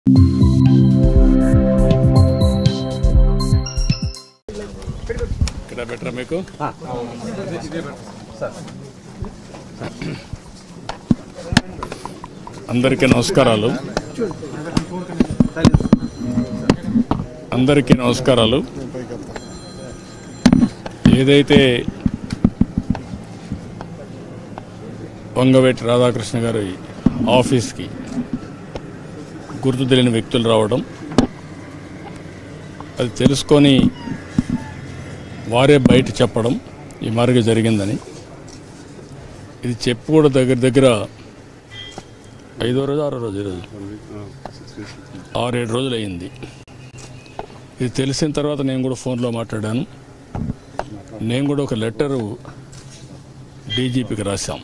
ఇక్కడ బెటరా మీకు అందరికీ నమస్కారాలు అందరికీ నమస్కారాలు ఏదైతే వంగవేటి రాధాకృష్ణ గారి ఆఫీస్కి గుర్తు తెలియని వ్యక్తులు రావడం అది తెలుసుకొని వారే బయట చెప్పడం ఈ మరుగ జరిగిందని ఇది చెప్పి కూడా దగ్గర దగ్గర ఐదో రోజు ఆరో రోజు ఈరోజు ఆరేడు రోజులు అయింది ఇది తెలిసిన తర్వాత నేను కూడా ఫోన్లో మాట్లాడాను నేను కూడా ఒక లెటరు డీజీపీకి రాశాం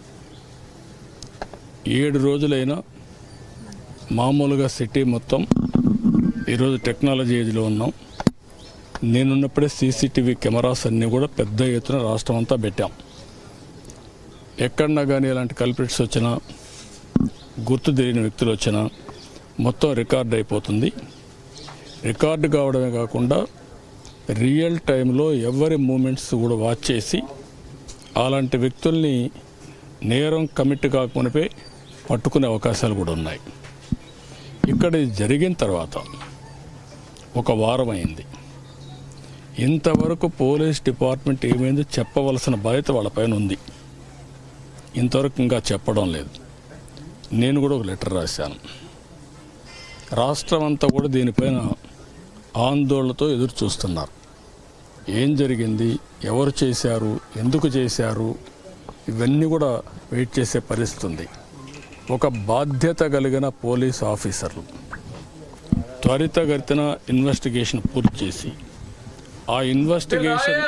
ఏడు రోజులైనా మామూలుగా సిటీ మొత్తం ఈరోజు టెక్నాలజీ ఏజ్లో ఉన్నాం నేనున్నప్పుడే సీసీటీవీ కెమెరాస్ అన్నీ కూడా పెద్ద ఎత్తున రాష్ట్రం అంతా పెట్టాం ఎక్కడన్నా కానీ ఇలాంటి కల్పిట్స్ వచ్చినా గుర్తు తెలియని వ్యక్తులు వచ్చినా మొత్తం రికార్డ్ అయిపోతుంది రికార్డు కావడమే కాకుండా రియల్ టైంలో ఎవరి మూమెంట్స్ కూడా వాచ్ చేసి అలాంటి వ్యక్తుల్ని నేరం కమిట్ కాకమునిపే పట్టుకునే అవకాశాలు కూడా ఉన్నాయి ఇక్కడ ఇది జరిగిన తర్వాత ఒక వారం అయింది ఇంతవరకు పోలీస్ డిపార్ట్మెంట్ ఏమైందో చెప్పవలసిన బాధ్యత వాళ్ళపైన ఉంది ఇంతవరకు ఇంకా చెప్పడం లేదు నేను కూడా ఒక లెటర్ రాశాను రాష్ట్రం అంతా కూడా దీనిపైన ఆందోళనతో ఎదురు చూస్తున్నారు ఏం జరిగింది ఎవరు చేశారు ఎందుకు చేశారు ఇవన్నీ కూడా వెయిట్ చేసే పరిస్థితి ఉంది ఒక బాధ్యత కలిగిన పోలీస్ ఆఫీసర్లు త్వరితగతిన ఇన్వెస్టిగేషన్ పూర్తి చేసి ఆ ఇన్వెస్టిగేషన్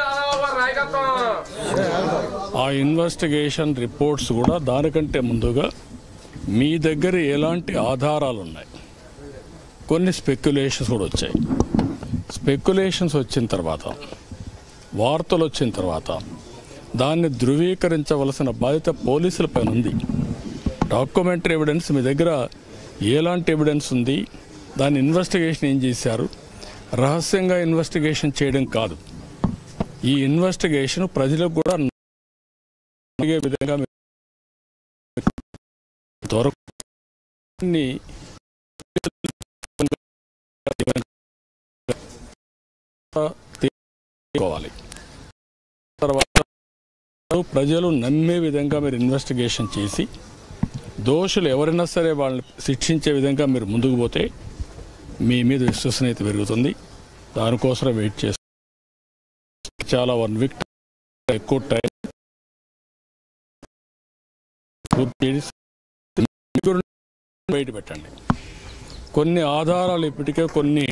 ఆ ఇన్వెస్టిగేషన్ రిపోర్ట్స్ కూడా దానికంటే ముందుగా మీ దగ్గర ఎలాంటి ఆధారాలు ఉన్నాయి కొన్ని స్పెక్యులేషన్స్ కూడా వచ్చాయి స్పెక్యులేషన్స్ వచ్చిన తర్వాత వార్తలు వచ్చిన తర్వాత దాన్ని ధృవీకరించవలసిన బాధ్యత పోలీసులపైన ఉంది డాక్యుమెంటరీ ఎవిడెన్స్ మీ దగ్గర ఎలాంటి ఎవిడెన్స్ ఉంది దాని ఇన్వెస్టిగేషన్ ఏం చేశారు రహస్యంగా ఇన్వెస్టిగేషన్ చేయడం కాదు ఈ ఇన్వెస్టిగేషన్ ప్రజలకు కూడా అడిగే విధంగా మీరు దొరకని తీసుకోవాలి తర్వాత ప్రజలు నమ్మే విధంగా మీరు ఇన్వెస్టిగేషన్ చేసి దోషులు ఎవరైనా సరే వాళ్ళని శిక్షించే విధంగా మీరు ముందుకు పోతే మీ మీద విశ్వసనీయత పెరుగుతుంది దానికోసం వెయిట్ చేస్తాం చాలా వన్ వీక్ ఎక్కువ టైం పూర్తి చేసి బయట పెట్టండి కొన్ని ఆధారాలు ఇప్పటికే కొన్ని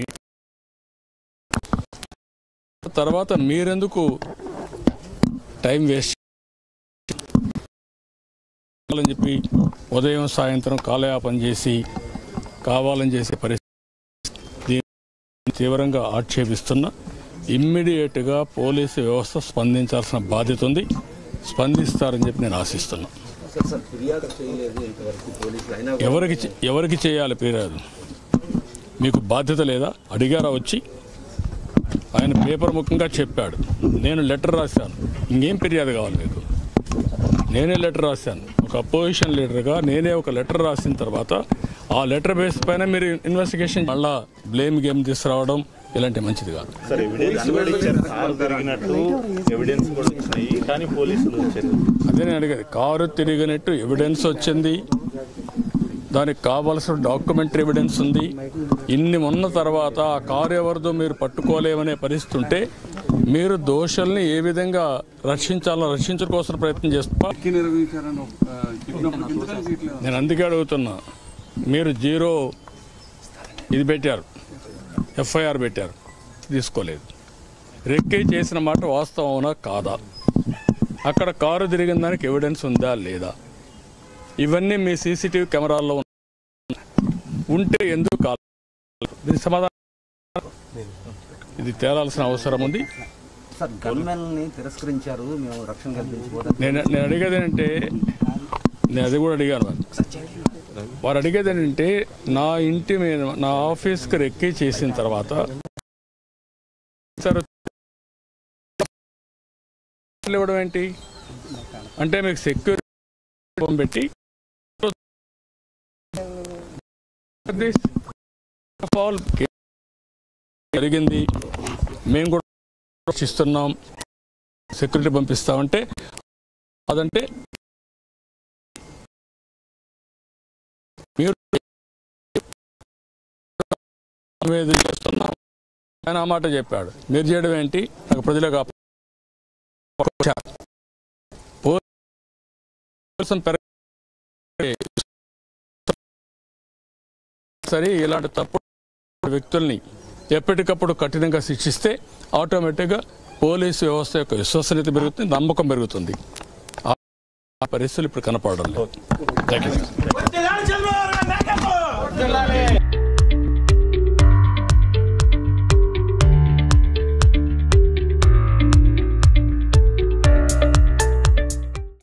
తర్వాత మీరెందుకు టైం వేస్ట్ అని చెప్పి ఉదయం సాయంత్రం కాలయాపన చేసి కావాలని చేసే పరిస్థితి దీన్ని తీవ్రంగా ఆక్షేపిస్తున్నా ఇమ్మీడియట్గా పోలీసు వ్యవస్థ స్పందించాల్సిన బాధ్యత ఉంది స్పందిస్తారని చెప్పి నేను ఆశిస్తున్నా సార్ సార్ ఫిర్యాదు చేయలేదు ఇంతవరకు పోలీసులు అయినా ఎవరికి చే- ఎవరికి చేయాలి ఫిర్యాదు మీకు బాధ్యత లేదా అడిగారా వచ్చి ఆయన పేపర్ ముఖంగా చెప్పాడు నేను లెటర్ రాశాను ఇంకేం ఫిర్యాదు కావాలి మీకు నేనే లెటర్ రాశాను ఒక అపోజిషన్ లీడర్గా నేనే ఒక లెటర్ రాసిన తర్వాత ఆ లెటర్ బేస్ పైన మీరు ఇన్వెస్టిగేషన్ మళ్ళా బ్లేమ్ గేమ్ తీసుకురావడం ఇలాంటి మంచిది కాదు సార్ ఎవిడెన్స్ కూడా ఇచ్చారు కారు తిరిగినట్టు ఎవిడెన్స్ కూడా వచ్చినాయి కానీ పోలీసులు వచ్చారు అదే నేను అడిగేది కారు తిరిగినట్టు ఎవిడెన్స్ వచ్చింది దానికి కావాల్సిన డాక్యుమెంటరీ ఎవిడెన్స్ ఉంది ఇన్ని ఉన్న తర్వాత ఆ కారు ఎవరిదో మీరు పట్టుకోలేమనే పరిస్థితి ఉంటే మీరు దోషుల్ని ఏ విధంగా రక్షించాలో రక్షించడం కోసం ప్రయత్నం చేస్తా నిర్వహించారని ఒక, చెప్పినప్పుడు ఎందుకని చేయట్లేదు? నేను అందుకే అడుగుతున్నా మీరు జీరో ఇది పెట్టారు ఎఫ్ఐఆర్ పెట్టారు తీసుకోలేదు రెక్కే చేసిన మాట వాస్తవం అవునా కాదా అక్కడ కారు తిరిగిన దానికి ఎవిడెన్స్ ఉందా లేదా ఇవన్నీ మీ సీసీటీవీ కెమెరాల్లో ఉన్నాయి. ఉంటే ఎందుకు కాదు దీనికి సమాధానం ఇది తేలాల్సిన అవసరం ఉంది సార్ గన్మెన్ ని తిరస్కరించారు మేము రక్షణ కల్పించబోతాం నేను నేను అడిగేది ఏంటంటే నేను అది కూడా అడిగాను వారు వారు అడిగేది ఏంటంటే నా ఇంటి మీద నా ఆఫీస్కి రెక్కి చేసిన తర్వాత సార్ ఇవ్వడం ఏంటి అంటే మీకు సెక్యూరిటీ పెట్టి దిస్ ఆఫ్ ఆల్ జరిగింది మేము కూడా ఇస్తున్నాం సెక్యూరిటీ పంపిస్తామంటే అదంటే మీరు మేము ఇది చేస్తున్నాం ఆయన ఆ మాట చెప్పాడు మీరు చేయడం ఏంటి నాకు ప్రజలకు ఆ వచ్చారు. పోలీసులు పెరగ సరే ఇలాంటి తప్పుడు వ్యక్తుల్ని ఎప్పటికప్పుడు కఠినంగా శిక్షిస్తే ఆటోమేటిక్గా పోలీసు వ్యవస్థ యొక్క విశ్వసనీయత పెరుగుతుంది నమ్మకం పెరుగుతుంది ఆ ఆ పరిస్థితులు ఇప్పుడు కనపడడం లేదు థ్యాంక్ యూ వర్ధిల్లాలి చంద్రబాబు నాయకత్వం